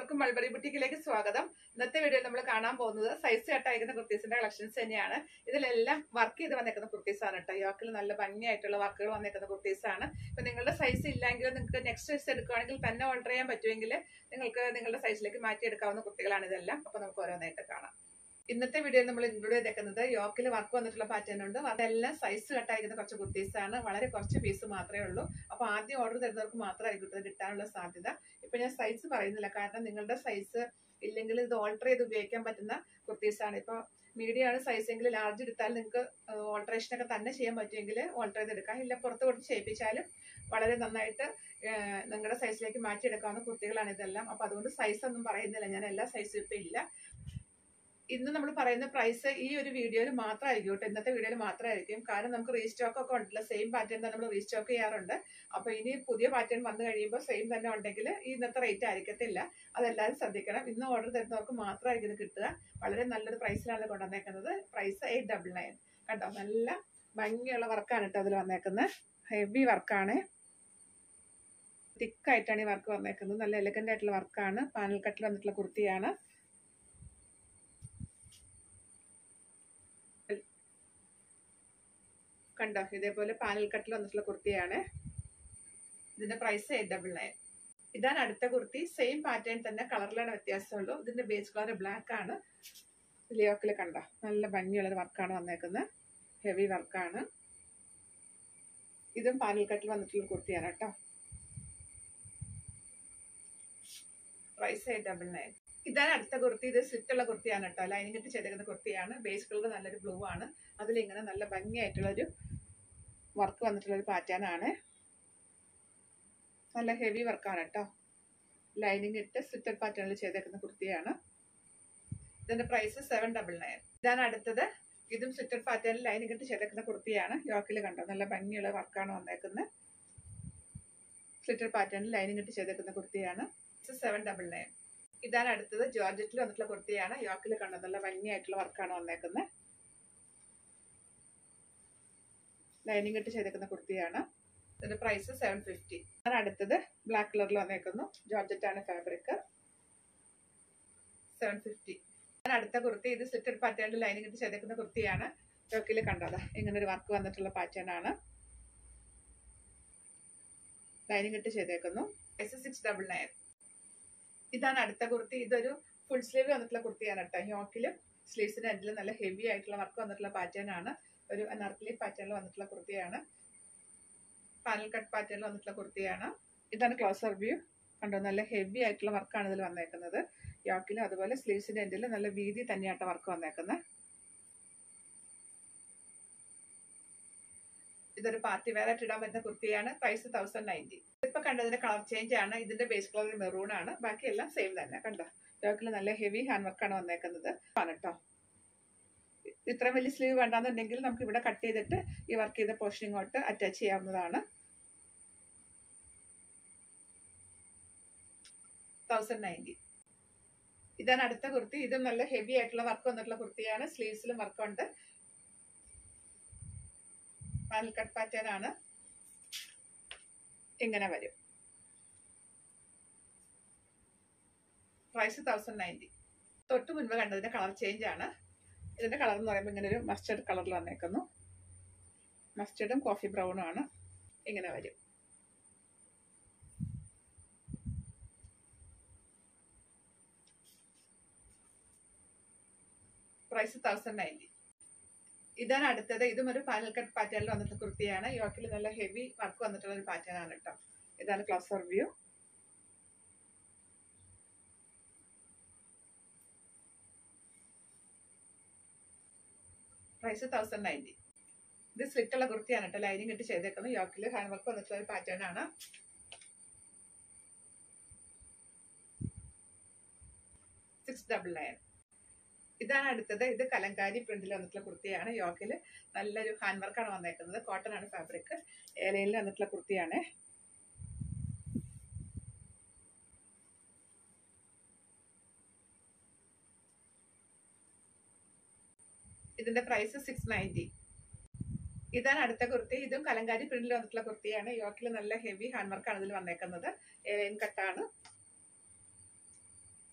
എല്ലാവർക്കും മൾബറി ബുട്ടിക്കിലേക്ക് സ്വാഗതം ഇന്നത്തെ വീഡിയോ നമ്മൾ കാണാൻ പോകുന്നത് സൈസ് കട്ടായിരിക്കുന്ന കുർത്തീസിന്റെ കളക്ഷൻസ് തന്നെയാണ് ഇതിലെല്ലാം വർക്ക് ചെയ്ത് വന്നേക്കുന്ന കുർത്തീസ് ആണ് കേട്ടോ യോക്കിൽ നല്ല ഭംഗിയായിട്ടുള്ള വർക്കുകൾ വന്നേക്കുന്ന കുർത്തീസ് ആണ് ഇപ്പൊ നിങ്ങളുടെ സൈസ് ഇല്ലെങ്കിൽ നിങ്ങൾക്ക് നെക്സ്റ്റ് സൈസ് എടുക്കുകയാണെങ്കിൽ തന്നെ ഓർഡർ ചെയ്യാൻ പറ്റുമെങ്കിൽ നിങ്ങൾക്ക് നിങ്ങളുടെ സൈസിലേക്ക് മാറ്റിയെടുക്കാവുന്ന കുർത്തികളാണ് ഇതെല്ലാം അപ്പൊ നമുക്ക് ഓരോന്നായിട്ട് കാണാം ഇന്നത്തെ വീഡിയോയിൽ നമ്മൾ ഇൻക്ലൂഡ് ചെയ്തേക്കുന്നത് യോക്കിൽ വർക്ക് വന്നിട്ടുള്ള പാറ്റേൺ ഉണ്ട് അതെല്ലാം സൈസ് കട്ടായിരിക്കുന്ന കുറച്ച് കുർത്തീസ് ആണ് വളരെ കുറച്ച് പീസ് മാത്രമേ ഉള്ളൂ അപ്പൊ ആദ്യം ഓർഡർ തരുന്നവർക്ക് മാത്രമായിരിക്കും ഇത് കിട്ടാനുള്ള സാധ്യത ഇപ്പൊ ഞാൻ സൈസ് പറയുന്നില്ല കാരണം നിങ്ങളുടെ സൈസ് ഇല്ലെങ്കിൽ ഇത് ഓൾട്ടർ ചെയ്ത് ഉപയോഗിക്കാൻ പറ്റുന്ന കുർത്തീസ് ആണ് ഇപ്പൊ മീഡിയം ആണ് സൈസ് എങ്കിൽ ലാർജ് എടുത്താൽ നിങ്ങൾക്ക് ഓൾട്ടറേഷൻ ഒക്കെ തന്നെ ചെയ്യാൻ പറ്റുമെങ്കിൽ ഓൾട്ടർ ചെയ്ത് എടുക്കാം ഇല്ല പുറത്ത് കൊടുത്ത് ചെയ്യിപ്പിച്ചാലും വളരെ നന്നായിട്ട് നിങ്ങളുടെ സൈസിലേക്ക് മാറ്റിയെടുക്കാവുന്ന കുർത്തികളാണ് ഇതെല്ലാം അപ്പൊ അതുകൊണ്ട് സൈസ് ഒന്നും പറയുന്നില്ല ഞാൻ എല്ലാ സൈസും ഇപ്പൊ ഇല്ല ഇന്ന് നമ്മൾ പറയുന്ന പ്രൈസ് ഈ ഒരു വീഡിയോയിൽ മാത്രമായിരിക്കും കേട്ടോ ഇന്നത്തെ വീഡിയോയിൽ മാത്രമായിരിക്കും കാരണം നമുക്ക് റീസ്റ്റോക്ക് ഒക്കെ ഉണ്ടല്ലോ സെയിം പാറ്റേൺ തന്നെ നമ്മൾ റീസ്റ്റോക്ക് ചെയ്യാറുണ്ട് അപ്പൊ ഇനി പുതിയ പാറ്റേൺ വന്നു കഴിയുമ്പോൾ സെയിം തന്നെ ഉണ്ടെങ്കിൽ ഈ ഇന്നത്തെ റേറ്റ് ആയിരിക്കത്തില്ല അതെല്ലാവരും ശ്രദ്ധിക്കണം ഇന്ന് ഓർഡർ തരുന്നവർക്ക് മാത്രമായിരിക്കും ഇത് കിട്ടുക വളരെ നല്ലൊരു പ്രൈസിലാണ് കൊണ്ടുവന്നേക്കുന്നത് പ്രൈസ് എയ്റ്റ് ഡബിൾ നയൻ കണ്ടോ നല്ല ഭംഗിയുള്ള വർക്കാണ് കേട്ടോ അതിൽ വന്നേക്കുന്നത് ഹെവി വർക്കാണ് തിക്കായിട്ടാണ് ഈ വർക്ക് വന്നേക്കുന്നത് നല്ല എലഗന്റ് ആയിട്ടുള്ള വർക്കാണ് പാനൽ കട്ടിൽ വന്നിട്ടുള്ള കുർത്തിയാണ് കണ്ടോ ഇതേപോലെ പാനൽ കട്ടിൽ വന്നിട്ടുള്ള കുർത്തിയാണ് ഇതിന്റെ പ്രൈസ് എയ്റ്റ് ഡബിൾ നയൻ ഇതാണ് അടുത്ത കുർത്തി സെയിം പാറ്റേൺ തന്നെ കളറിലാണ് വ്യത്യാസമുള്ളൂ ഇതിന്റെ ബേസ് കളർ ബ്ലാക്ക് ആണ് ലിയോക്കിൽ കണ്ട നല്ല ഭംഗിയുള്ള വർക്കാണ് വന്നേക്കുന്നത് ഹെവി വർക്കാണ് ഇതും പാനൽ കട്ടിൽ വന്നിട്ടുള്ള കുർത്തിയാണ് കേട്ടോ പ്രൈസ് എയ്റ്റ് ഡബിൾ നയൻ ഇതാണ് അടുത്ത കുർത്തി ഇത് സ്ലിറ്റ് ഉള്ള കുർത്തിയാണ് കേട്ടോ ലൈനിങ് ഇട്ട് ചെയ്തേക്കുന്ന കുർത്തിയാണ് ബേസ് കളർ നല്ലൊരു ബ്ലൂ ആണ് അതിലിങ്ങനെ നല്ല ഭംഗിയായിട്ടുള്ള ഒരു വർക്ക് വന്നിട്ടുള്ള ഒരു പാറ്റേൺ ആണ് നല്ല ഹെവി വർക്കാണ് കേട്ടോ ലൈനിങ് ഇട്ട് സ്ലിറ്റഡ് പാറ്റേണിൽ ചെയ്തേക്കുന്ന കുർത്തിയാണ് ഇതിന്റെ പ്രൈസ് സെവൻ ഡബിൾ നയൻ ഇതാണ് അടുത്തത് ഇതും സ്ലിറ്റഡ് പാറ്റേണിൽ ലൈനിങ് ഇട്ട് ചെയ്തേക്കുന്ന കുർത്തിയാണ് യോക്കിൽ കണ്ടോ നല്ല ഭംഗിയുള്ള വർക്കാണ് വന്നേക്കുന്നത് സ്ലിറ്റഡ് പാറ്റേണിൽ ലൈനിങ് ഇട്ട് ചെയ്തേക്കുന്ന കുർത്തിയാണ് സെവൻ ഡബിൾ നയൻ ഇതാണ് അടുത്തത് ജോർജറ്റിൽ വന്നിട്ടുള്ള കുർത്തിയാണ് യോക്കിൽ കണ്ടോ നല്ല ഭംഗിയായിട്ടുള്ള വർക്കാണ് വന്നേക്കുന്നത് ലൈനിങ് ഇട്ട് ചെയ്തേക്കുന്ന കുർത്തിയാണ് ഇതിന്റെ പ്രൈസ് സെവൻ ഫിഫ്റ്റി ആണ് അടുത്തത് ബ്ലാക്ക് കളറിൽ വന്നേക്കുന്നു ജോർജറ്റ് ആണ് ഫാബ്രിക് സെവൻ ഫിഫ്റ്റി അടുത്ത കുർത്തി ഇത് സ്ലിറ്റഡ് പാറ്റേണിൽ ലൈനിങ് ഇട്ട് ചെയ്തേക്കുന്ന കുർത്തിയാണ് യോക്കിൽ കണ്ടത് ഇങ്ങനെ ഒരു വർക്ക് വന്നിട്ടുള്ള പാറ്റേൺ ആണ് ലൈനിങ് ഇട്ട് ചെയ്തേക്കുന്നു പ്രൈസ് സിക്സ് ഡബിൾ നയൻ ഇതാണ് അടുത്ത കുർത്തി ഇതൊരു ഫുൾ സ്ലീവ് വന്നിട്ടുള്ള കുർത്തിയാണ് കേട്ടോ യോക്കിലും സ്ലീവ്സിന്റെ എൻഡിലും നല്ല ഹെവി ആയിട്ടുള്ള വർക്ക് വന്നിട്ടുള്ള പാറ്റേൺ ആണ് ഒരു അനാർക്കലി പാറ്റേണിൽ വന്നിട്ടുള്ള കുർത്തിയാണ് പാനൽ കട്ട് പാറ്റേണിൽ വന്നിട്ടുള്ള കുർത്തിയാണ് ഇതാണ് ക്ലോസർ വ്യൂ കണ്ടോ നല്ല ഹെവി ആയിട്ടുള്ള വർക്കാണ് ഇതിൽ വന്നേക്കുന്നത് യോക്കിലും അതുപോലെ സ്ലീവ്സിന്റെ എൻഡിൽ നല്ല വീതി തന്നെയായിട്ട് വർക്ക് വന്നേക്കുന്നത് ഇതൊരു പാർട്ടി വെയർ ആയിട്ട് ഇടാൻ പറ്റുന്ന കുർത്തിയാണ് പ്രൈസ് തൗസൻഡ് നയൻറ്റി ഇപ്പൊ കണ്ടതിന്റെ കളർ ചേഞ്ച് ആണ് ഇതിന്റെ ബേസ് കളർ മെറൂൺ ആണ് ബാക്കിയെല്ലാം സെയിം തന്നെ കണ്ടോ യോക്കിൽ നല്ല ഹെവി ഹാൻഡ് വർക്കാണ് വന്നേക്കുന്നത് ആണ് കേട്ടോ ഇത്ര വലിയ സ്ലീവ് വേണ്ടാന്നുണ്ടെങ്കിൽ നമുക്ക് ഇവിടെ കട്ട് ചെയ്തിട്ട് ഈ വർക്ക് ചെയ്ത പോർഷൻ ഇങ്ങോട്ട് അറ്റാച്ച് ചെയ്യാവുന്നതാണ് തൗസൻഡ് നയൻറ്റി ഇതാണ് അടുത്ത കുർത്തി ഇതും നല്ല ഹെവി ആയിട്ടുള്ള വർക്ക് വന്നിട്ടുള്ള കുർത്തിയാണ് സ്ലീവ്സിലും വർക്കുണ്ട് പാനൽ കട്ട് പാറ്റേൺ ആണ് ഇങ്ങനെ വരും പ്രൈസ് തൗസൻഡ് നയൻറ്റി തൊട്ട് മുൻപ് കണ്ടതിന്റെ കളർ ചേഞ്ച് ആണ് ഇതിന്റെ കളർ എന്ന് പറയുമ്പോൾ ഇങ്ങനെ ഒരു മസ്റ്റർഡ് കളറിൽ വന്നേക്കുന്നു മസ്റ്റർഡും കോഫി ബ്രൗണും ആണ് ഇങ്ങനെ വരും പ്രൈസ് തൗസൻഡ് നയൻറ്റി ഇതാണ് അടുത്തത് ഇതും ഒരു പാനൽ കട്ട് പാറ്റേണിൽ വന്നിട്ടുള്ള കുർത്തിയാണ് യോക്കിൽ നല്ല ഹെവി വർക്ക് വന്നിട്ടുള്ള ഒരു പാറ്റേൺ ആണ് കേട്ടോ ഇതാണ് closer view price thousand ninety ഇത് സ്ലിറ്റ് ഉള്ള കുർത്തിയാണ് കേട്ടോ ലൈനിങ് ഇട്ട് ചെയ്തേക്കുന്നത് യോക്കിൽ ഹാൻഡ് വർക്ക് വന്നിട്ടുള്ള ഒരു പാറ്റേൺ ആണ് സിക്സ് ഡബിൾ നയൻ ഇതാണ് അടുത്തത് ഇത് കലങ്കാരി പ്രിന്റിൽ വന്നിട്ടുള്ള കുർത്തിയാണ് യോക്കിൽ നല്ലൊരു ഹാൻഡ് വർക്കാണ് വന്നേക്കുന്നത് കോട്ടൺ ആണ് ഫാബ്രിക് ഏലയിൽ വന്നിട്ടുള്ള കുർത്തിയാണ് ഇതിന്റെ പ്രൈസ് സിക്സ് നയൻറ്റി ഇതാണ് അടുത്ത കുർത്തി ഇതും കലങ്കാരി പ്രിന്റിൽ വന്നിട്ടുള്ള കുർത്തിയാണ് യോക്കിൽ നല്ല ഹെവി ഹാൻഡ് വർക്കാണ് ഇതിൽ വന്നേക്കുന്നത് ഏലൈൻ കട്ടാണ്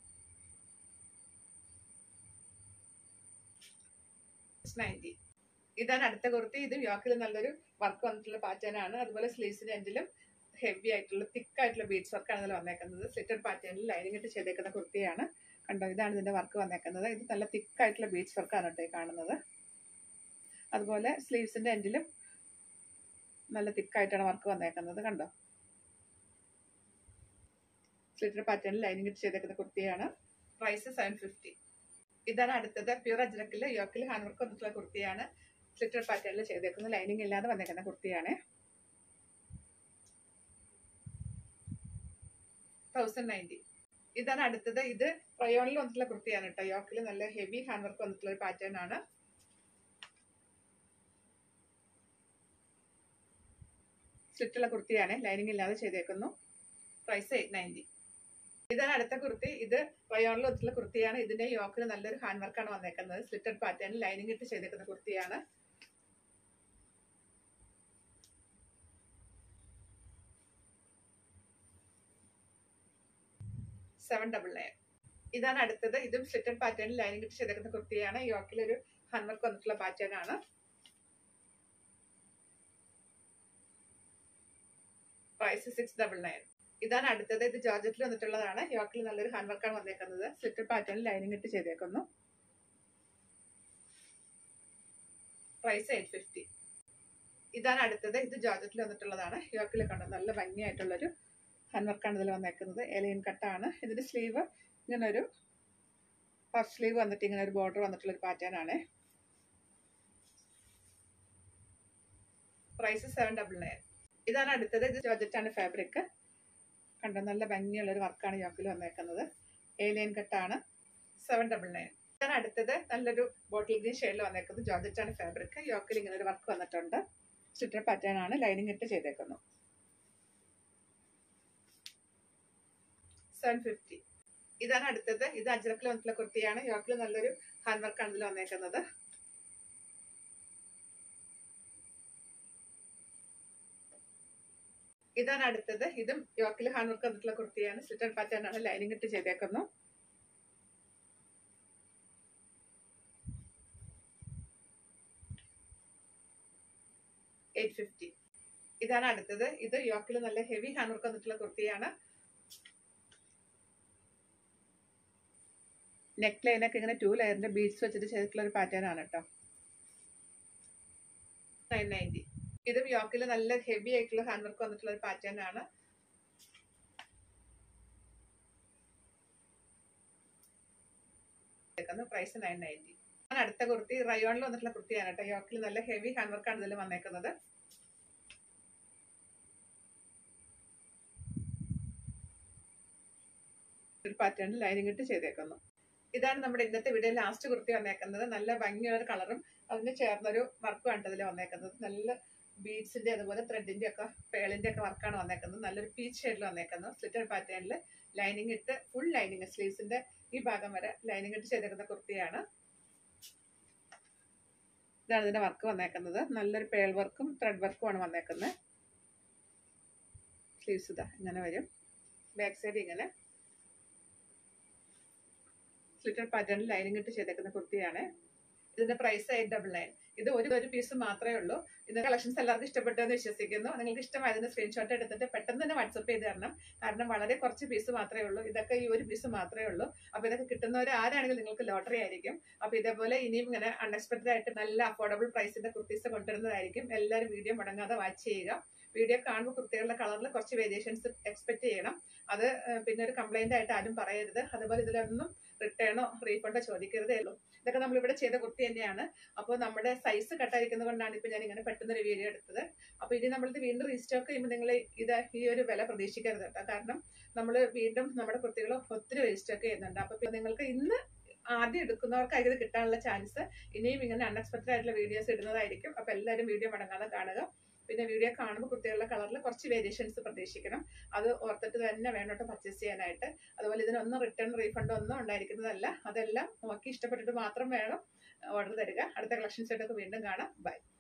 സിക്സ് നയൻറ്റി ഇതാണ് അടുത്ത കുർത്തി ഇത് യോക്കിൽ നല്ലൊരു വർക്ക് വന്നിട്ടുള്ള പാറ്റേൺ ആണ് അതുപോലെ സ്ലീവ്സിന്റെ എൻഡിലും ഹെവി ആയിട്ടുള്ള തിക്ക് ആയിട്ടുള്ള ബീഡ്സ് വർക്കാണ് ഇതിൽ വന്നേക്കുന്നത് സ്ലിറ്റഡ് പാറ്റേണിൽ ലൈനിങ് ഇട്ട് ചെയ്തേക്കുന്ന കുർത്തിയാണ് കണ്ടോ ഇതാണ് ഇതിന്റെ വർക്ക് വന്നേക്കുന്നത് ഇത് നല്ല തിക്ക് ആയിട്ടുള്ള ബീഡ്സ് വർക്കാണ് കേട്ടോ ഈ കാണുന്നത് അതുപോലെ സ്ലീവ്സിന്റെ എൻഡിലും നല്ല തിക്കായിട്ടാണ് വർക്ക് വന്നേക്കുന്നത് കണ്ടോ സ്ലിറ്റഡ് പാറ്റേണിൽ ലൈനിങ് ഇട്ട് ചെയ്തേക്കുന്ന കുർത്തിയാണ് പ്രൈസ് സെവൻ ഫിഫ്റ്റി ഇതാണ് അടുത്തത് പ്യൂർ അജ്രക്കിൽ യോക്കിൽ ഹാൻഡ് വർക്ക് വന്നിട്ടുള്ള കുർത്തിയാണ് സ്ലിറ്റഡ് പാറ്റേണിൽ ചെയ്തേക്കുന്നത് ലൈനിങ് ഇല്ലാതെ വന്നേക്കുന്ന കുർത്തിയാണ് തൗസൻഡ് നയൻറ്റി ഇതാണ് അടുത്തത് ഇത് പ്രയോണിൽ വന്നിട്ടുള്ള കുർത്തിയാണ് കേട്ടോ യോക്കിൽ നല്ല ഹെവി ഹാൻഡ് വർക്ക് വന്നിട്ടുള്ള ഒരു പാറ്റേൺ ആണ് സ്ലിറ്റുള്ള കുർത്തിയാണ് ലൈനിങ് ഇല്ലാതെ ചെയ്തേക്കുന്നു പ്രൈസ് എയ്റ്റ് നയൻറ്റി ഇതാണ് അടുത്ത കുർത്തി ഇത് റയോണിൽ വന്നിട്ടുള്ള കുർത്തിയാണ് ഇതിന്റെ യോക്കിൽ നല്ലൊരു ഹാൻഡ് വർക്കാണ് വന്നേക്കുന്നത് സ്ലിറ്റഡ് പാറ്റേണിൽ ലൈനിങ് ഇട്ട് ചെയ്തേക്കുന്ന കുർത്തിയാണ് സെവൻ ഡബിൾ നയൻ ഇതാണ് അടുത്തത് ഇതും സ്ലിറ്റഡ് പാറ്റേണിൽ ലൈനിങ് ഇട്ട് ചെയ്തേക്കുന്ന കുർത്തിയാണ് യോക്കിൽ ഒരു ഹാൻഡ് വർക്ക് വന്നിട്ടുള്ള പാറ്റേൺ ആണ് പ്രൈസ് സിക്സ് ഡബിൾ നയൻ ഇതാണ് അടുത്തത് ഇത് ജോർജറ്റിൽ വന്നിട്ടുള്ളതാണ് യോക്കിൽ നല്ലൊരു ഹാൻഡ് വർക്കാണ് വന്നേക്കുന്നത് സ്ലിറ്റഡ് പാറ്റേണിൽ ലൈനിങ് ഇട്ട് ചെയ്തേക്കുന്നു പ്രൈസ് എയ്റ്റ് ഫിഫ്റ്റി ഇതാണ് അടുത്തത് ഇത് ജോർജറ്റിൽ വന്നിട്ടുള്ളതാണ് യോക്കിൽ കണ്ടോ നല്ല ഭംഗിയായിട്ടുള്ളൊരു ഹാൻഡ് വർക്കാണ് ഇതിൽ വന്നേക്കുന്നത് എലിയൻ കട്ടാണ് ഇതിന്റെ സ്ലീവ് ഇങ്ങനെ ഒരു പഫ് സ്ലീവ് വന്നിട്ട് ഇങ്ങനെ ഒരു ബോർഡർ വന്നിട്ടുള്ള ഒരു പാറ്റേൺ ആണ് പ്രൈസ് സെവൻ ഡബിൾ നയൻ ഇതാണ് അടുത്തത് ഇത് ജോർജറ്റാണ് ഫാബ്രിക് കണ്ടോ നല്ല ഭംഗിയുള്ള ഒരു വർക്കാണ് യോക്കിൽ വന്നേക്കുന്നത് ഏലിയൻ കട്ടാണ് സെവൻ ഡബിൾ നയൻ ഇതാണ് അടുത്തത് നല്ലൊരു ബോട്ടിൽ ഗ്രീൻ ഷെയ്ഡിൽ വന്നേക്കുന്നത് ജോർജറ്റാണ് ഫാബ്രിക് യോക്കിൽ ഇങ്ങനെ ഒരു വർക്ക് വന്നിട്ടുണ്ട് സ്റ്റിറ്റർ പാറ്റേൺ ആണ് ലൈനിങ് ഇട്ട് ചെയ്തേക്കുന്നു സെവൻ ഫിഫ്റ്റി ഇതാണ് അടുത്തത് ഇത് അജ്രക്കിൽ വന്നിട്ടുള്ള കുർത്തിയാണ് യോക്കിൽ നല്ലൊരു ഹാൻഡ് വർക്കാണ് ഇതിൽ വന്നേക്കുന്നത് ഇതാണ് അടുത്തത് ഇതും യോക്കിൽ ഹാൻഡ് വർക്ക് വന്നിട്ടുള്ള കുർത്തിയാണ് സ്ലിറ്റർ പാറ്റേൺ ആണ് ലൈനിങ് ഇട്ട് ചെയ്തേക്കുന്നു എയ്റ്റ് ഫിഫ്റ്റി ഇതാണ് അടുത്തത് ഇത് യോക്കിൽ നല്ല ഹെവി ഹാൻഡ് വർക്ക് വന്നിട്ടുള്ള കുർത്തിയാണ് നെക്ക് ലൈനൊക്കെ ഇങ്ങനെ ടു ലെയറിന്റെ ബീഡ്സ് വെച്ചിട്ട് ചെയ്തിട്ടുള്ള ഒരു പാറ്റേൺ ആണ് കേട്ടോ നയൻ നയൻറ്റി ഇതും യോക്കിൽ നല്ല ഹെവി ആയിട്ടുള്ള ഹാൻഡ് വർക്ക് വന്നിട്ടുള്ള ഒരു പാറ്റേൺ ആണ് പ്രൈസ് നയൻ നയൻറ്റി അടുത്ത കുർത്തി റയോണിൽ വന്നിട്ടുള്ള കുർത്തിയാണ് കേട്ടോ യോക്കിൽ നല്ല ഹെവി ഹാൻഡ് വർക്കാണ് ഇതിൽ വന്നേക്കുന്നത് ഒരു പാറ്റേണിൽ ലൈനിങ് ഇട്ട് ചെയ്തേക്കുന്നു ഇതാണ് നമ്മുടെ ഇന്നത്തെ വീഡിയോ ലാസ്റ്റ് കുർത്തി വന്നേക്കുന്നത് നല്ല ഭംഗിയുള്ള ഒരു കളറും അതിന് ചേർന്നൊരു വർക്കുമാണ് ഇതിൽ വന്നേക്കുന്നത് നല്ല ബീഡ്സിന്റെ അതുപോലെ ത്രെഡിന്റെ ഒക്കെ പേളിന്റെ ഒക്കെ വർക്കാണ് വന്നേക്കുന്നത് നല്ലൊരു പീച്ച് ഷെയ്ഡിൽ വന്നേക്കുന്നത് സ്ലിറ്റർ പാറ്റേണിൽ ലൈനിങ് ഇട്ട് ഫുൾ ലൈനിങ് സ്ലീവ്സിന്റെ ഈ ഭാഗം വരെ ലൈനിങ് ഇട്ട് ചെയ്തേക്കുന്ന കുർത്തിയാണ് ഇതാണ് ഇതിന്റെ വർക്ക് വന്നേക്കുന്നത് നല്ലൊരു പേൾ വർക്കും ത്രെഡ് വർക്കും ആണ് വന്നേക്കുന്നത് സ്ലീവ്സ് ഇതാ ഇങ്ങനെ വരും ബാക്ക് സൈഡ് ഇങ്ങനെ സ്ലിറ്റർ പാറ്റേണിൽ ലൈനിങ് ഇട്ട് ചെയ്തേക്കുന്ന കുർത്തിയാണ് ഇതിന്റെ പ്രൈസ് എയ്റ്റ് ഡബിൾ നയൻ ഇത് ഒരു ഒരു പീസ് മാത്രമേ ഉള്ളൂ ഇത് കളക്ഷൻസ് എല്ലാവർക്കും ഇഷ്ടപ്പെട്ടു എന്ന് വിശ്വസിക്കുന്നു നിങ്ങൾക്ക് ഇഷ്ടമായതിന് സ്ക്രീൻഷോട്ട് എടുത്തിട്ട് പെട്ടെന്ന് തന്നെ വാട്സപ്പ് ചെയ്ത് തരണം കാരണം വളരെ കുറച്ച് പീസ് മാത്രമേ ഉള്ളൂ ഇതൊക്കെ ഈ ഒരു പീസ് മാത്രമേ ഉള്ളൂ അപ്പൊ ഇതൊക്കെ കിട്ടുന്നവർ ആരാണെങ്കിലും നിങ്ങൾക്ക് ലോട്ടറി ആയിരിക്കും അപ്പൊ ഇതേപോലെ ഇനിയും ഇങ്ങനെ അൺഎക്സ്പെക്ടഡ് ആയിട്ട് നല്ല അഫോർഡബിൾ പ്രൈസിന്റെ കുർത്തീസ് കൊണ്ടുവരുന്നതായിരിക്കും എല്ലാവരും വീഡിയോ മുടങ്ങാതെ വാച്ച് ചെയ്യുക വീഡിയോ കാണുമ്പോൾ കുർത്തികളുടെ കളറിൽ കുറച്ച് വേരിയേഷൻസ് എക്സ്പെക്ട് ചെയ്യണം അത് പിന്നെ ഒരു കംപ്ലൈന്റ് ആയിട്ട് ആരും പറയരുത് അതുപോലെ ഇതിലൊന്നും റിട്ടേണോ റീഫണ്ടോ ചോദിക്കരുതേ ഉള്ളൂ ഇതൊക്കെ നമ്മളിവിടെ ചെയ്ത കുർത്തി തന്നെയാണ് അപ്പോൾ നമ്മുടെ സൈസ് കട്ടായിരിക്കുന്നത് കൊണ്ടാണ് ഇപ്പൊ ഞാൻ ഇങ്ങനെ പെട്ടെന്ന് ഒരു വീഡിയോ എടുത്തത് അപ്പൊ ഇനി നമ്മളിത് വീണ്ടും റീസ്റ്റോക്ക് ചെയ്യുമ്പോൾ നിങ്ങൾ ഇത് ഈ ഒരു വില പ്രതീക്ഷിക്കരുത് കേട്ടോ കാരണം നമ്മൾ വീണ്ടും നമ്മുടെ കുർത്തികൾ ഒത്തിരി റീസ്റ്റോക്ക് ചെയ്യുന്നുണ്ട് അപ്പൊ നിങ്ങൾക്ക് ഇന്ന് ആദ്യം എടുക്കുന്നവർക്കായിരിക്കും ഇത് കിട്ടാനുള്ള ചാൻസ് ഇനിയും ഇങ്ങനെ അൺഎക്സ്പെക്ടഡ് ആയിട്ടുള്ള വീഡിയോസ് ഇടുന്നതായിരിക്കും അപ്പൊ എല്ലാവരും വീഡിയോ മടങ്ങാതെ കാണുക പിന്നെ വീഡിയോ കാണുമ്പോൾ കുട്ടികളുടെ കളറിൽ കുറച്ച് വേരിയേഷൻസ് പ്രതീക്ഷിക്കണം അത് ഓർത്തിട്ട് തന്നെ വേണോട്ട് പർച്ചേസ് ചെയ്യാനായിട്ട് അതുപോലെ ഇതിനൊന്നും റിട്ടേൺ റീഫണ്ട് ഒന്നും ഉണ്ടായിരിക്കുന്നതല്ല അതെല്ലാം നോക്കി ഇഷ്ടപ്പെട്ടിട്ട് മാത്രം വേണം ഓർഡർ തരിക അടുത്ത കളക്ഷൻസ് ആയിട്ടൊക്കെ വീണ്ടും കാണാം ബൈ